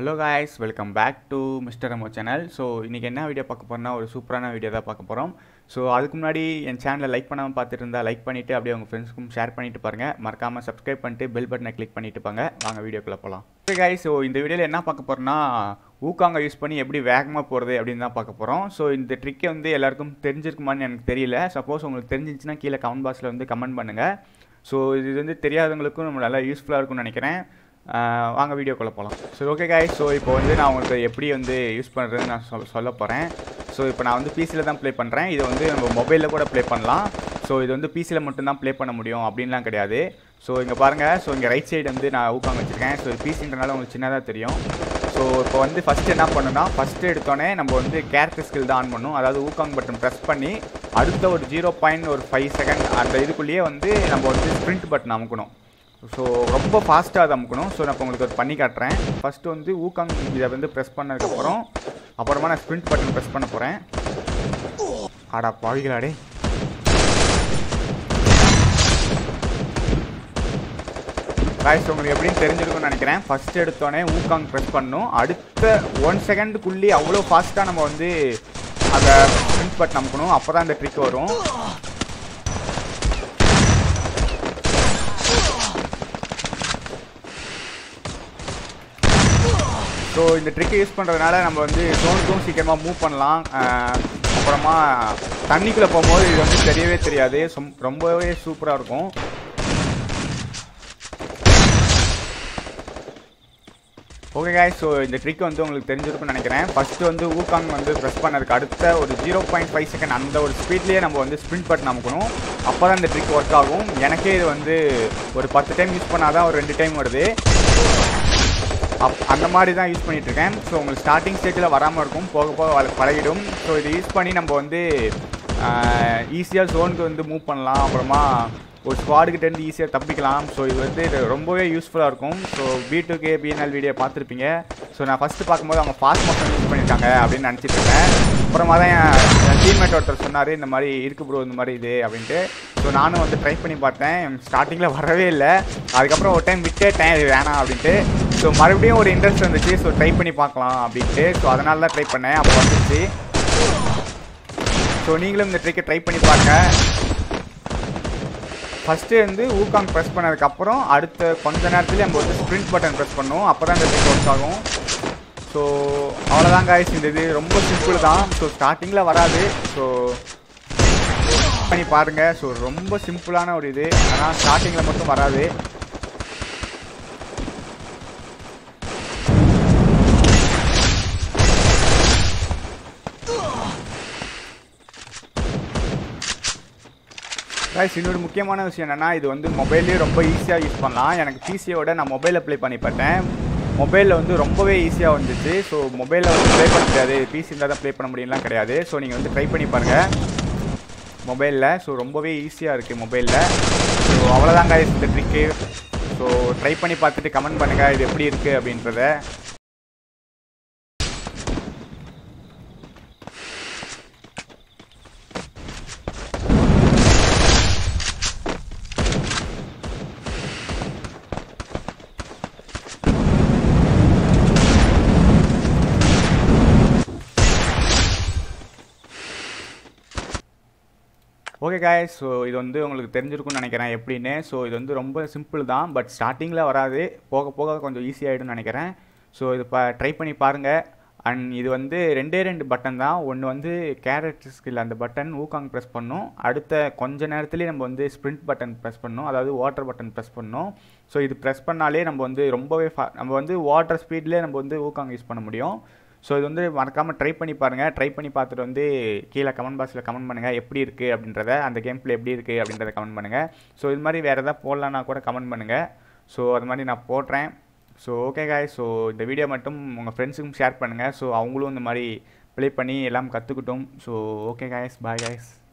hello guys welcome back to Mr Emo channel so இன்றைக்கி என்ன video பார்க்க போகிறோம்னா ஒரு சூப்பரான வீடியோ தான் பார்க்க போகிறோம் ஸோ அதுக்கு முன்னாடி என் சேனலை லைக் பண்ணாமல் பார்த்துட்டு இருந்தால் லைக் பண்ணிவிட்டு அப்படியே உங்கள் ஃப்ரெண்ட்ஸ்க்கும் ஷேர் பண்ணிட்டு பாருங்கள் மறக்காமல் சப்ஸ்கிரைப் பண்ணிட்டு பெல் பட்டனை கிளிக் பண்ணிட்டு பாங்க வாங்க வீடியோக்குள்ளே போகலாம் ஓகே காய்ஸ் ஸோ இந்த வீடியோவில் என்ன பார்க்க போகிறோம்னா ஊக்காங்க யூஸ் பண்ணி எப்படி வேகமாக போகிறது அப்படின்னு தான் பார்க்க போகிறோம் ஸோ இந்த ட்ரிக்கை வந்து எல்லாருக்கும் தெரிஞ்சிருக்குமான்னு எனக்கு தெரியல சப்போஸ் உங்களுக்கு தெரிஞ்சிச்சுன்னா கீழே கமெண்ட் பாக்ஸில் வந்து கமெண்ட் பண்ணுங்கள் ஸோ இது வந்து தெரியாதவங்களுக்கும் நம்ம நல்லா யூஸ்ஃபுல்லாக இருக்கும்னு நினைக்கிறேன் ஆஹ் வாங்க வீடியோக்குள்ளே போகலாம் சரி ஓகே காய்ஸ் ஸோ இப்போ வந்து நான் உங்களுக்கு எப்படி வந்து யூஸ் பண்ணுறதுன்னு நான் சொல் சொல்ல போகிறேன் ஸோ இப்போ நான் வந்து பிசியில் தான் ப்ளே பண்ணுறேன் இது வந்து நம்ம மொபைலில் கூட ப்ளே பண்ணலாம் ஸோ இது வந்து பிசியில் மட்டும்தான் ப்ளே பண்ண முடியும் அப்படின்லாம் கிடையாது ஸோ இங்கே பாருங்கள் ஸோ இங்கே ரைட் சைடு வந்து நான் ஊக்காங்க வச்சுருக்கேன் ஸோ பிசின்றனால உங்களுக்கு சின்னதாக தெரியும் ஸோ இப்போ வந்து ஃபஸ்ட்டு என்ன பண்ணணும்னா ஃபஸ்ட்டு எடுத்தோடனே நம்ம வந்து கேரக்டர் ஸ்கில் தான் ஆன் பண்ணணும் அதாவது ஊக்காங் பட்டன் ப்ரெஸ் பண்ணி அடுத்த ஒரு ஜீரோ பாயிண்ட் ஒரு ஃபைவ் செகண்ட் அந்த இதுக்குள்ளேயே வந்து நம்ம வந்து ஸ்ப்ரிண்ட் பட்டன் அமுக்கணும் ஸோ ரொம்ப ஃபாஸ்ட்டாக அதை அமுக்கணும் ஸோ நான் இப்போ உங்களுக்கு ஒரு பண்ணி காட்டுறேன் ஃபஸ்ட்டு வந்து ஊக்காங் இதை வந்து ப்ரெஸ் பண்ணதுக்கப்புறம் அப்புறமா நான் ஸ்ப்ரிண்ட் பட்டன் ப்ரெஸ் பண்ண போகிறேன் ஆடா பாவிகளாடே காய்ஸ் உங்களுக்கு எப்படின்னு தெரிஞ்சிருக்கும்னு நினைக்கிறேன் ஃபர்ஸ்ட் எடுத்தோடனே ஊக்காங் ப்ரெஸ் பண்ணும் அடுத்த ஒன் செகண்டுக்குள்ளேயே அவ்வளோ ஃபாஸ்ட்டாக நம்ம வந்து அந்த ஸ்ப்ரிண்ட் பட்டன் அமுக்கணும் அப்போ தான் அந்த ட்ரிக் வரும் ஸோ இந்த ட்ரிக்கை யூஸ் பண்ணுறதுனால நம்ம வந்து ஜோனுக்கும் சீக்கிரமாக மூவ் பண்ணலாம் அஹ் அப்புறமா தண்ணிக்குள்ளே போகும்போது இது வந்து தெரியவே தெரியாது சொம்- ரொம்பவே சூப்பராக இருக்கும் ஓகே guys ஸோ இந்த ட்ரிக் வந்து உங்களுக்கு தெரிஞ்சிருக்கும்னு நினைக்கிறேன் ஃபஸ்ட்டு வந்து ஊக்காங் வந்து ப்ரெஸ் பண்ணதுக்கு அடுத்த ஒரு ஜீரோ பாயிண்ட் ஃபைவ் செகண்ட் அந்த ஒரு ஸ்பீட்லேயே நம்ம வந்து ஸ்ப்ரிண்ட் பட்டன் அமுக்கணும் அப்போ தான் இந்த ட்ரிக் ஒர்க் ஆகும் எனக்கே இது வந்து ஒரு பத்து டைம் யூஸ் பண்ணால் தான் ஒரு ரெண்டு டைம் வருது அப் அந்த மாதிரி தான் யூஸ் பண்ணிட்டு இருக்கேன் ஸோ உங்களுக்கு ஸ்டார்டிங் ஸ்டேஜில் வராமல் இருக்கும் போக போக வள- பழகிடும் ஸோ இது யூஸ் பண்ணி நம்ம வந்து ஈஸியாக ஜோனுக்கு வந்து மூவ் பண்ணலாம் அப்புறமா ஒரு ஸ்குவாடுக்கிட்டேருந்து ஈஸியாக தப்பிக்கலாம் ஸோ இது வந்து இது ரொம்பவே யூஸ்ஃபுல்லாக இருக்கும் so B two K BNL video பார்த்துருப்பீங்க ஸோ நான் ஃபஸ்ட்டு பார்க்கும்போது அவங்க ஃபாஸ்ட் மோஷன் யூஸ் பண்ணியிருக்காங்க அப்படின்னு நினச்சிட்டு இருக்கேன் அப்புறமா தான் என் டீம்மேட் ஒருத்தர் சொன்னார் இந்த மாதிரி இருக்கு ப்ரோ இந்த மாதிரி இது அப்படின்ட்டு ஸோ நானும் வந்து ட்ரை பண்ணி பார்த்தேன் ஸ்டார்டிங்கில் வரவே இல்லை அதுக்கப்புறம் ஒரு டைம் விட்டேட்டேன் இது வேணாம் அப்படின்ட்டு ஸோ மறுபடியும் ஒரு இன்ட்ரெஸ்ட் வந்துச்சு ஸோ ட்ரை பண்ணி பார்க்கலாம் அப்படின்ட்டு ஸோ அதனால தான் ட்ரை பண்ணேன் அப்போ வந்துச்சு ஸோ நீங்களும் இந்த ட்ரிக்கை ட்ரை பண்ணி பாருங்க ஃபஸ்ட்டு வந்து ஊக்காங் ப்ரெஸ் பண்ணதுக்கப்புறம் அடுத்த கொஞ்ச நேரத்துலேயே நம்ம வந்து ஸ்ப்ரிண்ட் பட்டன் ப்ரெஸ் பண்ணுவோம் அப்போ தான் இந்த ட்ரிக் ஒர்க் ஆகும் ஸோ அவ்வளோதான் காய்ஸ் இந்த இது ரொம்ப சிம்பிள் தான் ஸோ ஸ்டார்டிங்கில் வராது ஸோ பண்ணி பாருங்கள் ஸோ ரொம்ப சிம்பிளான ஒரு இது ஆனால் ஸ்டார்டிங்கில் மட்டும் வராது கைஸ் இன்னொரு முக்கியமான விஷயம் என்னென்னா இது வந்து மொபைல்லேயே ரொம்ப ஈஸியாக யூஸ் பண்ணலாம் எனக்கு பிசியோட நான் மொபைலில் ப்ளே பண்ணி பார்த்தேன் மொபைலில் வந்து ரொம்பவே ஈஸியாக வந்துச்சு ஸோ மொபைலில் வந்து ப்ளே பண்ண முடியாது பிசி இருந்தால் தான் ப்ளே பண்ண முடியும்லாம் கிடையாது ஸோ நீங்கள் வந்து ட்ரை பண்ணி பாருங்கள் மொபைலில் ஸோ ரொம்பவே ஈஸியாக இருக்குது மொபைலில் ஸோ அவ்வளோதான் guys இந்த ட்ரிக்கு ஸோ ட்ரை பண்ணி பார்த்துட்டு கமெண்ட் பண்ணுங்கள் இது எப்படி இருக்குது அப்படின்றத ஓகே காய்ஸ் ஸோ இது வந்து உங்களுக்கு தெரிஞ்சிருக்கும்னு நினைக்கிறேன் எப்படின்னு ஸோ இது வந்து ரொம்ப சிம்பிள் தான் பட் ஸ்டார்டிங்கில் வராது போக போக கொஞ்சம் ஈஸியாகிடும்னு நினைக்கிறேன் ஸோ இது ப ட்ரை பண்ணி பாருங்கள் அண்ட் இது வந்து ரெண்டே ரெண்டு பட்டன் தான் ஒன்று வந்து கேரட் ஸ்கில் அந்த பட்டன் ஊக்காங் ப்ரெஸ் பண்ணும் அடுத்த கொஞ்ச நேரத்துலேயே நம்ம வந்து ஸ்ப்ரிண்ட் பட்டன் ப்ரெஸ் பண்ணணும் அதாவது வாட்டர் பட்டன் ப்ரெஸ் பண்ணணும் ஸோ இது ப்ரெஸ் பண்ணாலே நம்ம வந்து ரொம்பவே ஃபா நம்ம வந்து வாட்டர் ஸ்பீட்லேயே நம்ம வந்து ஊக்காங் யூஸ் பண்ண முடியும் ஸோ இது வந்து மறக்காமல் ட்ரை பண்ணி பாருங்கள் ட்ரை பண்ணி பார்த்துட்டு வந்து கீழே கமெண்ட் பாக்ஸில் கமெண்ட் பண்ணுங்கள் எப்படி இருக்குது அப்படின்றத அந்த கேம் பிளே எப்படி இருக்குது அப்படின்றத கமெண்ட் பண்ணுங்கள் ஸோ இது மாதிரி வேறு எதாவது போடலான்னா கூட கமெண்ட் பண்ணுங்கள் ஸோ அது மாதிரி நான் போடுறேன் ஸோ ஓகே காய் ஸோ இந்த வீடியோ மட்டும் உங்கள் ஃப்ரெண்ட்ஸுக்கும் ஷேர் பண்ணுங்கள் ஸோ அவங்களும் இந்த மாதிரி ப்ளே பண்ணி எல்லாம் கற்றுக்கிட்டோம் so okay guys bye guys